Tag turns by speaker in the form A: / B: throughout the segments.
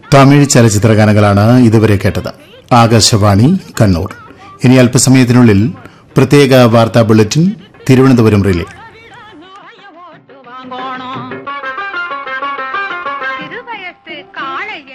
A: തമിഴ് ചലച്ചിത്ര ഗാനങ്ങളാണ് ഇതുവരെ കേട്ടത് ആകാശവാണി കണ്ണൂർ ഇനി അല്പസമയത്തിനുള്ളിൽ പ്രത്യേക വാർത്താ ബുള്ളറ്റിൻ തിരുവനന്തപുരം റിലേ
B: ஓட்டு வாங்கணும் திருவயசு காளைய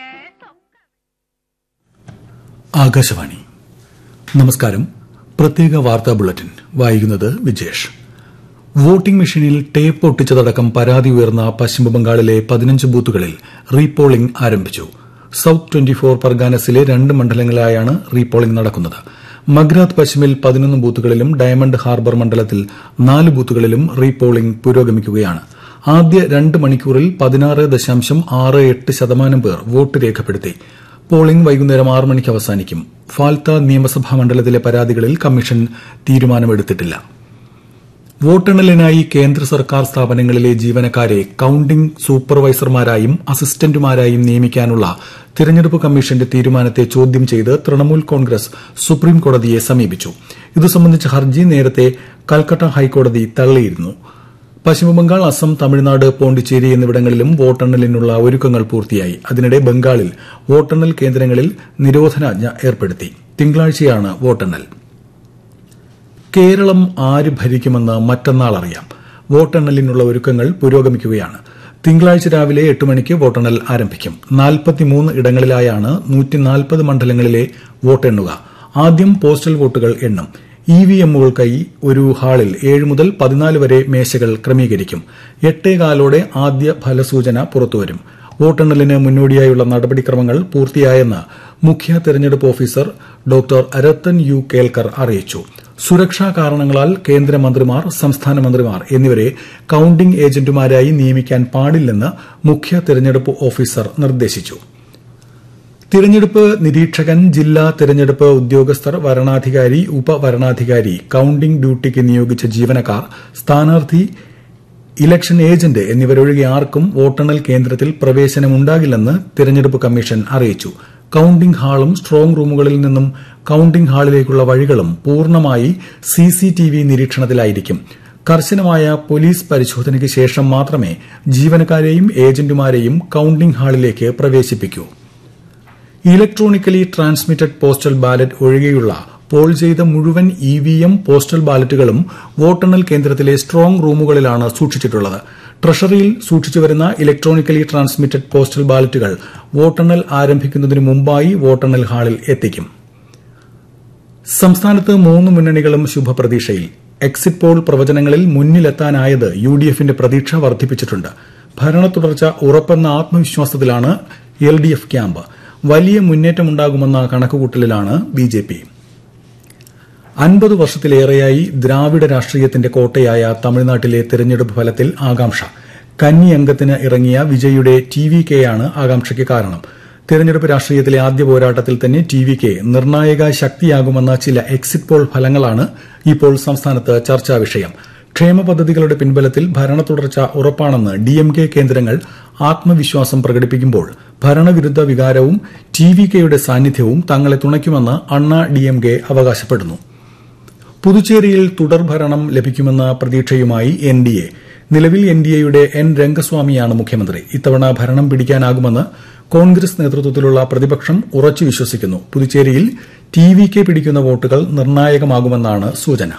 C: ആകാശവാണി നമസ്കാരം പ്രത്യേക വാർത്താ ബുള്ളറ്റിൻ വായിക്കുന്നത് വിജേഷ് വോട്ടിംഗ് മെഷീനിൽ ടേപ്പ് ഒട്ടിച്ചതടക്കം പരാതി ഉയർന്ന പശ്ചിമബംഗാളിലെ പതിനഞ്ച് ബൂത്തുകളിൽ റീപോളിംഗ് ആരംഭിച്ചു സൌത്ത് ട്വന്റി ഫോർ പർഗാനസിലെ രണ്ട് മണ്ഡലങ്ങളിലായാണ് റീപോളിംഗ് നടക്കുന്നത് മഗ്രാത്ത് പശ്ചിമിൽ പതിനൊന്ന് ബൂത്തുകളിലും ഡയമണ്ട് ഹാർബർ മണ്ഡലത്തിൽ നാല് ബൂത്തുകളിലും റീപോളിംഗ് പുരോഗമിക്കുകയാണ് ആദ്യ രണ്ട് മണിക്കൂറിൽ പതിനാറ് ദശാംശം ആറ് എട്ട് ശതമാനം പേർ വോട്ട് രേഖപ്പെടുത്തി പോളിംഗ് വൈകുന്നേരം ആറ് മണിക്ക് അവസാനിക്കും ഫാൽത്ത നിയമസഭാ മണ്ഡലത്തിലെ പരാതികളിൽ കമ്മീഷൻ തീരുമാനമെടുത്തിട്ടില്ല വോട്ടെണ്ണലിനായി കേന്ദ്ര സർക്കാർ സ്ഥാപനങ്ങളിലെ ജീവനക്കാരെ കൌണ്ടിംഗ് സൂപ്പർവൈസർമാരായും അസിസ്റ്റന്റുമാരായും നിയമിക്കാനുള്ള തിരഞ്ഞെടുപ്പ് കമ്മീഷന്റെ തീരുമാനത്തെ ചോദ്യം ചെയ്ത് തൃണമൂൽ കോൺഗ്രസ് സുപ്രീം കോടതിയെ സമീപിച്ചു ഇതു സംബന്ധിച്ച ഹർജി നേരത്തെ കൽക്കട്ട ഹൈക്കോടതി തള്ളിയിരുന്നു പശ്ചിമബംഗാൾ അസം തമിഴ്നാട് പോണ്ടിച്ചേരി എന്നിവിടങ്ങളിലും വോട്ടെണ്ണലിനുള്ള ഒരുക്കങ്ങൾ പൂർത്തിയായി അതിനിടെ ബംഗാളിൽ വോട്ടെണ്ണൽ കേന്ദ്രങ്ങളിൽ നിരോധനാജ്ഞ ഏർപ്പെടുത്തി തിങ്കളാഴ്ചയാണ് വോട്ടെണ്ണൽ കേരളം ആര് ഭരിക്കുമെന്ന് മറ്റന്നാൾ അറിയാം വോട്ടെണ്ണലിനുള്ള ഒരുക്കങ്ങൾ പുരോഗമിക്കുകയാണ് തിങ്കളാഴ്ച രാവിലെ എട്ട് മണിക്ക് വോട്ടെണ്ണൽ ആരംഭിക്കും നാൽപ്പത്തിമൂന്ന് ഇടങ്ങളിലായാണ് നൂറ്റിനാൽപ്പത് മണ്ഡലങ്ങളിലെ വോട്ടെണ്ണുക ആദ്യം പോസ്റ്റൽ വോട്ടുകൾ എണ്ണും ഇ വി എമ്മുകൾക്കായി ഒരു ഹാളിൽ ഏഴ് മുതൽ പതിനാല് വരെ മേശകൾ ക്രമീകരിക്കും എട്ടേകാലോടെ ആദ്യ ഫലസൂചന പുറത്തുവരും വോട്ടെണ്ണലിന് മുന്നോടിയായുള്ള നടപടിക്രമങ്ങൾ പൂർത്തിയായെന്ന് മുഖ്യ തെരഞ്ഞെടുപ്പ് officer doctor Rattan U Kelkar അറിയിച്ചു സുരക്ഷാ കാരണങ്ങളാൽ കേന്ദ്രമന്ത്രിമാർ സംസ്ഥാന മന്ത്രിമാർ എന്നിവരെ കൌണ്ടിംഗ് ഏജന്റുമാരായി നിയമിക്കാൻ പാടില്ലെന്ന് മുഖ്യ തെരഞ്ഞെടുപ്പ് ഓഫീസർ നിർദ്ദേശിച്ചു തിരഞ്ഞെടുപ്പ് നിരീക്ഷകൻ ജില്ലാ തിരഞ്ഞെടുപ്പ് ഉദ്യോഗസ്ഥർ വരണാധികാരി ഉപവരണാധികാരി കൌണ്ടിംഗ് ഡ്യൂട്ടിക്ക് നിയോഗിച്ച ജീവനക്കാർ സ്ഥാനാർത്ഥി ഇലക്ഷൻ ഏജന്റ് എന്നിവരൊഴികെ ആർക്കും വോട്ടെണ്ണൽ കേന്ദ്രത്തിൽ പ്രവേശനമുണ്ടാകില്ലെന്ന് തിരഞ്ഞെടുപ്പ് കമ്മീഷൻ അറിയിച്ചു കൌണ്ടിംഗ് ഹാളും സ്ട്രോങ് റൂമുകളിൽ നിന്നും കൌണ്ടിംഗ് ഹാളിലേക്കുള്ള വഴികളും പൂർണ്ണമായി സിസിടിവി നിരീക്ഷണത്തിലായിരിക്കും കർശനമായ പോലീസ് പരിശോധനയ്ക്ക് ശേഷം മാത്രമേ ജീവനക്കാരെയും ഏജന്റുമാരെയും കൌണ്ടിംഗ് ഹാളിലേക്ക് പ്രവേശിപ്പിക്കൂ ഇലക്ട്രോണിക്കലി ട്രാൻസ്മിറ്റഡ് പോസ്റ്റൽ ബാലറ്റ് ഒഴികെയുള്ള പോൾ ചെയ്ത മുഴുവൻ ഇ വി എം പോസ്റ്റൽ ബാലറ്റുകളും വോട്ടെണ്ണൽ കേന്ദ്രത്തിലെ സ്ട്രോങ് റൂമുകളിലാണ് സൂക്ഷിച്ചിട്ടുള്ളത് ട്രഷറിയിൽ സൂക്ഷിച്ചുവരുന്ന ഇലക്ട്രോണിക്കലി ട്രാൻസ്മിറ്റഡ് പോസ്റ്റൽ ബാലറ്റുകൾ വോട്ടെണ്ണൽ ആരംഭിക്കുന്നതിന് മുമ്പായി വോട്ടെണ്ണൽ ഹാളിൽ എത്തിക്കും സംസ്ഥാനത്ത് മൂന്ന് മുന്നണികളും ശുഭപ്രതീക്ഷയിൽ എക്സിറ്റ് പോൾ പ്രവചനങ്ങളിൽ മുന്നിലെത്താനായത് യു ഡി എഫിന്റെ പ്രതീക്ഷ വർദ്ധിപ്പിച്ചിട്ടുണ്ട് ഭരണ തുടർച്ച ഉറപ്പെന്ന ആത്മവിശ്വാസത്തിലാണ് എൽ ഡി എഫ് ക്യാമ്പ് വലിയ മുന്നേറ്റമുണ്ടാകുമെന്ന കണക്കുകൂട്ടലിലാണ് ബി ജെ പി അൻപത് വർഷത്തിലേറെയായി ദ്രാവിഡ രാഷ്ട്രീയത്തിന്റെ കോട്ടയായ തമിഴ്നാട്ടിലെ തെരഞ്ഞെടുപ്പ് ഫലത്തിൽ ആകാംക്ഷ കന്നി അംഗത്തിന് ഇറങ്ങിയ വിജയുടെ ടി വി കെയാണ് ആകാംക്ഷയ്ക്ക് കാരണം തെരഞ്ഞെടുപ്പ് രാഷ്ട്രീയത്തിലെ ആദ്യ പോരാട്ടത്തിൽ തന്നെ ടി വി കെ നിർണായക ശക്തിയാകുമെന്ന ചില എക്സിറ്റ് പോൾ ഫലങ്ങളാണ് ഇപ്പോൾ സംസ്ഥാനത്ത് ചർച്ചാ വിഷയം ക്ഷേമ പദ്ധതികളുടെ പിൻബലത്തിൽ ഭരണ തുടർച്ച ഉറപ്പാണെന്ന് ഡി എം കെ കേന്ദ്രങ്ങൾ ആത്മവിശ്വാസം പ്രകടിപ്പിക്കുമ്പോൾ ഭരണവിരുദ്ധ വികാരവും ടി വി കെയുടെ സാന്നിധ്യവും തങ്ങളെ തുണയ്ക്കുമെന്ന് അണ്ണ ഡി എം കെ അവകാശപ്പെടുന്നു പുതുച്ചേരിയിൽ തുടർഭരണം ലഭിക്കുമെന്ന പ്രതീക്ഷയുമായി എൻ ഡി എ നിലവിൽ എൻ ഡി എയുടെ എൻ രംഗസ്വാമിയാണ് മുഖ്യമന്ത്രി ഇത്തവണ ഭരണം പിടിക്കാനാകുമെന്ന് കോൺഗ്രസ് നേതൃത്വത്തിലുള്ള പ്രതിപക്ഷം ഉറച്ചു വിശ്വസിക്കുന്നു പുതുച്ചേരിയിൽ ടി വി കെ പിടിക്കുന്ന വോട്ടുകൾ നിർണായകമാകുമെന്നാണ് സൂചന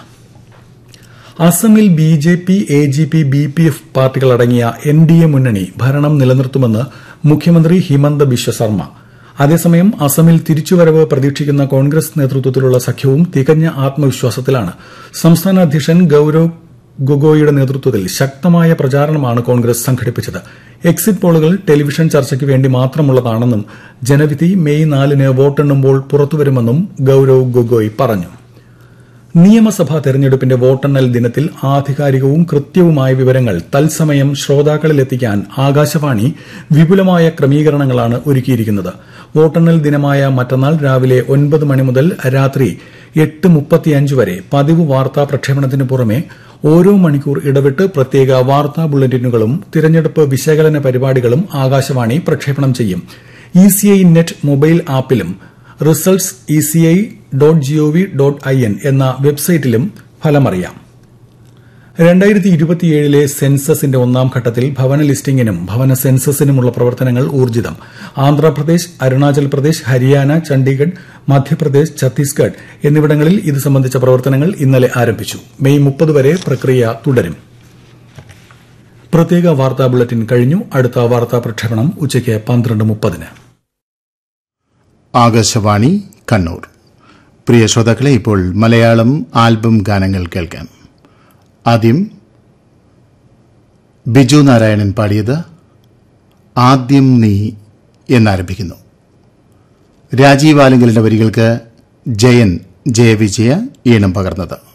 C: അസമിൽ B J P A G P B P F പാർട്ടികളടങ്ങിയ എൻ ഡി എ മുന്നണി ഭരണം നിലനിർത്തുമെന്ന് മുഖ്യമന്ത്രി ഹിമന്ത ബിശ്വ ശർമ്മ അതേസമയം അസമിൽ തിരിച്ചുവരവ് പ്രതീക്ഷിക്കുന്ന കോൺഗ്രസ് നേതൃത്വത്തിലുള്ള സഖ്യവും തികഞ്ഞ ആത്മവിശ്വാസത്തിലാണ് സംസ്ഥാന അധ്യക്ഷൻ ഗൌരവ് ഗൊഗോയുടെ നേതൃത്വത്തിൽ ശക്തമായ പ്രചാരണമാണ് കോൺഗ്രസ് സംഘടിപ്പിച്ചത് എക്സിറ്റ് പോളുകൾ ടെലിവിഷൻ ചർച്ചയ്ക്ക് വേണ്ടി മാത്രമുള്ളതാണെന്നും ജനവിധി മെയ് നാലിന് വോട്ടെണ്ണുമ്പോൾ പുറത്തുവരുമെന്നും ഗൌരവ് ഗൊഗോയ് പറഞ്ഞു നിയമസഭാ തെരഞ്ഞെടുപ്പിന്റെ വോട്ടെണ്ണൽ ദിനത്തിൽ ആധികാരികവും കൃത്യവുമായ വിവരങ്ങൾ തത്സമയം ശ്രോതാക്കളിലെത്തിക്കാൻ ആകാശവാണി വിപുലമായ ക്രമീകരണങ്ങളാണ് ഒരുക്കിയിരിക്കുന്നത് വോട്ടെണ്ണൽ ദിനമായ മറ്റന്നാൾ രാവിലെ ഒൻപത് മണി മുതൽ രാത്രി എട്ട് മുപ്പത്തിയഞ്ച് വരെ പതിവ് വാർത്താ പ്രക്ഷേപണത്തിന് പുറമെ ഓരോ മണിക്കൂർ ഇടവിട്ട് പ്രത്യേക വാർത്താ ബുള്ളറ്റിനുകളും തിരഞ്ഞെടുപ്പ് വിശകലന പരിപാടികളും ആകാശവാണി പ്രക്ഷേപണം ചെയ്യും ഇസിഐ നെറ്റ് മൊബൈൽ ആപ്പിലും results ECI dot gov dot I N എന്ന വെബ്സൈറ്റിലും ഫലമറിയാം രണ്ടായിരത്തി ഇരുപത്തിയേഴിലെ സെൻസസിന്റെ ഒന്നാം ഘട്ടത്തിൽ ഭവന ലിസ്റ്റിംഗിനും ഭവന സെൻസസിനുമുള്ള പ്രവർത്തനങ്ങൾ ഊർജിതം ആന്ധ്രാപ്രദേശ് അരുണാചൽ പ്രദേശ് ഹരിയാന ചണ്ഡീഗഡ് മധ്യപ്രദേശ് ഛത്തീസ്ഗഡ് എന്നിവിടങ്ങളിൽ ഇത് സംബന്ധിച്ച പ്രവർത്തനങ്ങൾ ഇന്നലെ ആരംഭിച്ചു മെയ് മുപ്പത് വരെ പ്രക്രിയ തുടരും പ്രത്യേക വാർത്താ ബുള്ളറ്റിൻ കഴിഞ്ഞു അടുത്ത വാർത്താ പ്രക്ഷേപണം ഉച്ചയ്ക്ക് പന്ത്രണ്ട് മുപ്പതിന്
A: ആകാശവാണി കണ്ണൂർ പ്രിയ ശ്രോതാക്കളെ ഇപ്പോൾ മലയാളം ആൽബം ഗാനങ്ങൾ കേൾക്കാം ആദ്യം ബിജു നാരായണൻ പാടിയത് ആദ്യം നീ എന്നാരംഭിക്കുന്നു രാജീവ് ആലുങ്കലിന്റെ വരികൾക്ക് ജയൻ ജയവിജയ ഈണം പകർന്നത്